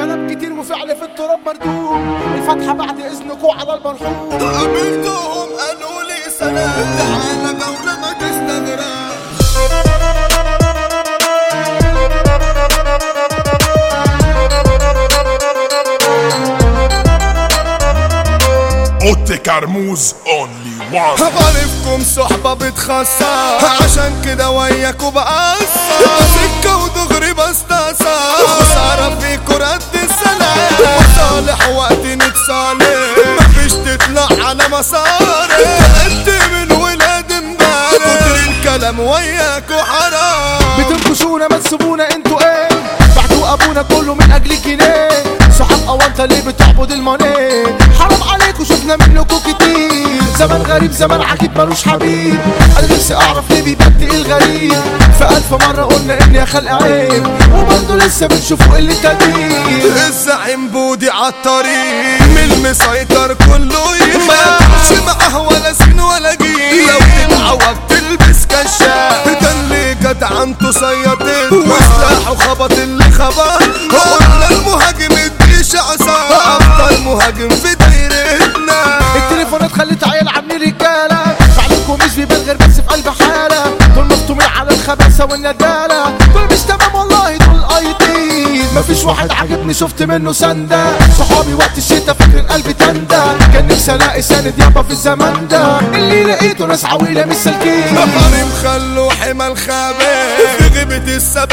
كلام كتير وفعل في التراب مردوم الفتحة بعد اذنكوا على المرحوم قابلتهم قالوا لي سلام تعالى جولة ما تستغرب اوتي كرموز اونلي وان عارفكم صحبة بتخسر عشان كده وياكوا بقصر سكة ودغري بستأثر خسارة فيكوا رد السلام صالح وقت نتصالح مفيش تطلع على مساري انت من ولاد امبارح كتر الكلام وياكوا حرام بتنكشونا ما تسيبونا انتوا ايه بعدوا ابونا كله من اجل جنيه صحاب او انت ليه بتعبد الماني حرام عليكوا شفنا منكوا كتير زمن غريب زمن عجيب ملوش حبيب انا نفسي اعرف ليه بيبدئ الغريب فالف مرة قلنا اني خلق عيب وبرضه لسه بنشوفوا قلة تدريب الزعيم بودي عالطريق من المسيطر كله يخاف مش معاه ولا سين ولا جيل لو تتعوج تلبس كشاف ده اللي جدعنته صيادين وسلاحه خبط اللي خبط قلنا المهاجم اديش عصا افضل مهاجم في دايرتنا التليفونات خلت عيال عاملين رجاله فعلكم مش بيبان غير بس في قلب حاله دول مفتومين على الخباثه والنداله دول مش تمام والله دول ايتين مفيش واحد عجبني شفت منه سنده صحابي وقت الشتا فاكر قلبي تندى كان نفسي الاقي سند يابا في الزمن ده اللي لقيته ناس عويله مش سالكين حريم خلوا حمل خابر في غيبة السبع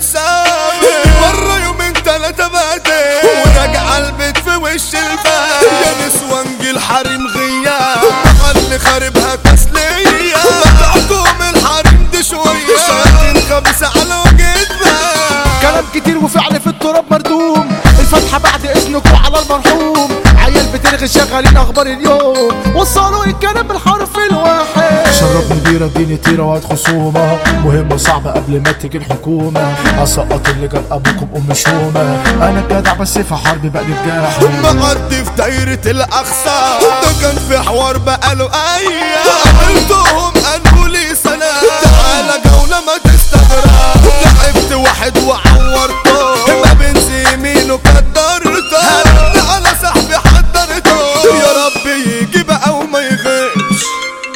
اتسابر مرة يومين تلاتة بعدين وراجع البيت في وش الباب يا نسوان جه الحريم غياب خلي خاربها تسلية بتاعكم الحريم دي شوية شوية خمسة على وجهتنا كلام كتير وفعل في التراب مردوم الفتحة بعد اذنكوا على المرحوم عيال بترغي شغالين اخبار اليوم وصلوا الكلام بالحرف الواحد شربني بيرة اديني طيرة وقت خصومة مهمة صعبة قبل ما تيجي الحكومة اسقط اللي جاب ابوكم ام شومة انا الجدع بس في حرب بقلب جاحد معدي في دايرة الأقصى ده كان في حوار بقاله أيام قابلتهم قالوا لي سلام تعالى جولة ما تستغرب لعبت واحد وعورته ما بين يمين وكدرته هرد على صاحبي حضرته يا رب يجي بقى وما يغيبش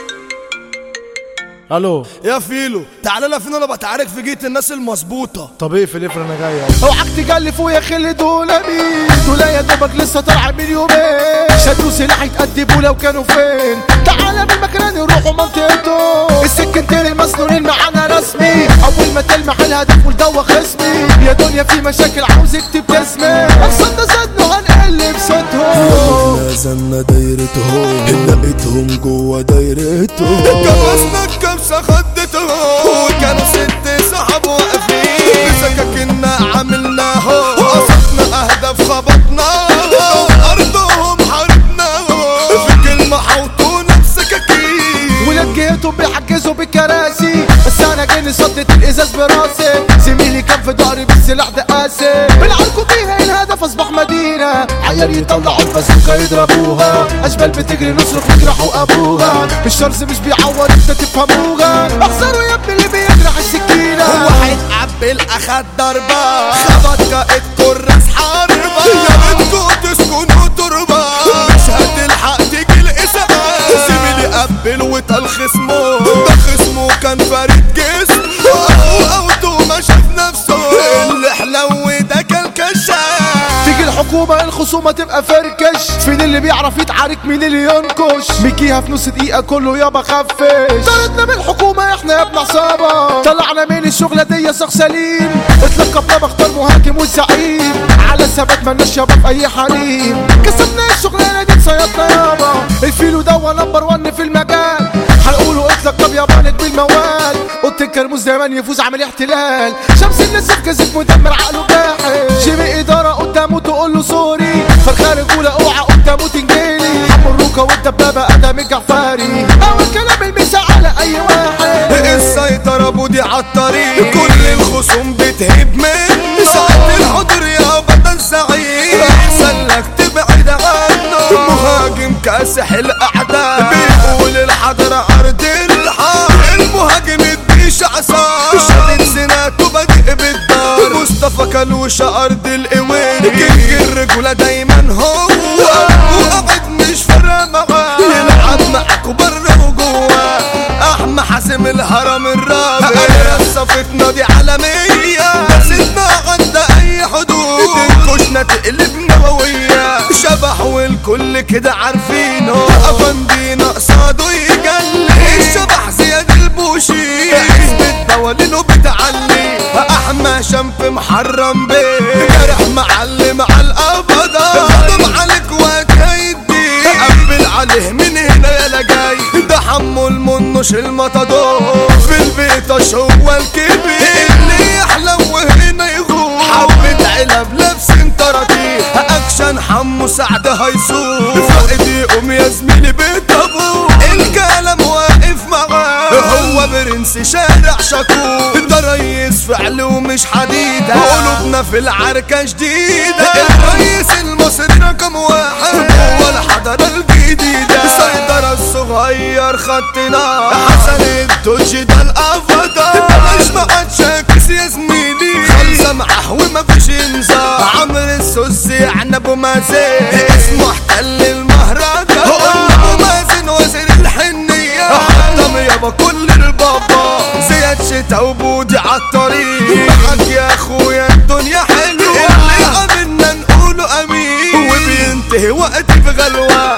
الو يا فيلو تعالى لا فينا انا بتعارك في جيت الناس المظبوطه طب ايه في الافر انا جاي أهو. اوعك تجلفوا يا خل دول مين دول يا دوبك لسه طالعه من يومين شدوا سلاح يتأدبوا لو كانوا فين تعالى بالمكان يروحوا منطقته السكنتين المسنونين معانا رسمي اول ما تلمح الهدف والدوا خصمي يا دنيا في مشاكل عاوز اكتب اسمي اقصد ده زدنا هنقلب صوتهم نزلنا دايرتهم لقيتهم جوا دايرتهم كبسنا الكبسة خدتهم وكانوا ست صحاب واقفين بسكاكنا عملناهم قصدنا اهداف خبطناهم ارضهم حاربناهم في كلمة حوطونا بسكاكين ولاد جهتهم بيحجزوا بالكراسي بس انا جاني صدت الازاز براسي زميلي كان في ظهري بالسلاح ده قاسي بالعركو فيها الهدف اصبح مدينه عيال يطلعوا البازوكا يضربوها اشبال بتجري نصرخ يجرحوا ابوها الشرز مش بيعور انت تفهموها اخسروا يا ابني اللي بيجرح السكينه هو هيتقبل اخد ضربة خبط كائد كراس حربة يا بنتكو تسكنوا تربة مش هتلحق تيجي الإسعاف زميلي قبل وطال خصمه ده خصمه كان فارد جسم واخوه اوتو ما شاف نفسه اللي حلو ده كان كشاف تيجي الحكومة الخصومة تبقى فركش فين اللي بيعرف يتعارك مين اللي ينكش ميكيها في نص دقيقة كله يابا خفش طردنا من الحكومة احنا يا ابن عصابة طلعنا من الشغلة دي شخص سليم اتلقبنا بختار مهاجم والزعيم على الثبات مالناش يابا في اي حليم كسبنا الشغلانة دي صيادنا يابا الفيلو ده نمبر ون في المجال هنقوله اتلقب يابانك بالموال اوضه الكرموز دايما يفوز عملية احتلال شمس النسف كذب مدمر عقله جاحد جيمي اداره قدامه تقول له سوري فرخان رجوله اوعى قدامه تنجيلي حمو الروكا والدبابه ادم الجعفاري اول كلام المسا على اي واحد السيطرة بودي عالطريق كل الخصوم بتهب منه ساعة الحضر يا بطل سعيد احسن لك تبعد عنه مهاجم كاسح الاعداء بيقول الحضر عرض الحار المهاجم الديش عصا شدد سناته بدء بالدار مصطفى كلوش ارض القوين كينج الرجولة دايما هو وقعد مش فارقة معاه يلعب معاكوا بره وجوه احمى حازم الهرم الرابع صفتنا دي عالمية سيدنا عدى اي حدود تنكشنا تقلب نووية شبح والكل كده عارفينه افندينا قصاده يجلي الشبح زياد البوشي عزبة دوالينه بتعلي احمى شنف محرم بيه جرح معلم على الابدا غضب عليك وكايدي قبل عليه من هنا يا جاي ده حمو المنش المطادور في البيت هو الكبير اللي يحلم وهنا يغور حبة علب لابس طراطيف اكشن حمو سعد هيسوق فائد يقوم يا زميلي بيتابو الكلام واقف معاه هو برنس شارع شكور ده ريس فعل ومش حديدة قلوبنا في العركة جديدة الريس المصري رقم واحد هو الحضارة الجديدة السيطرة الصغير خطنا حسن الدوج ده الافضل مش معاد يا زميلي خمسة معاه ومفيش انذار عمرو السوسي عن ابو مازن اسمه احتل المهرجان هو ابو مازن وزير الحنية حطم يابا كل البابا زياد شتا وبودي عالطريق معاك يا اخويا الدنيا حلوة اللي قابلنا نقوله امين وبينتهي وقتي في غلوة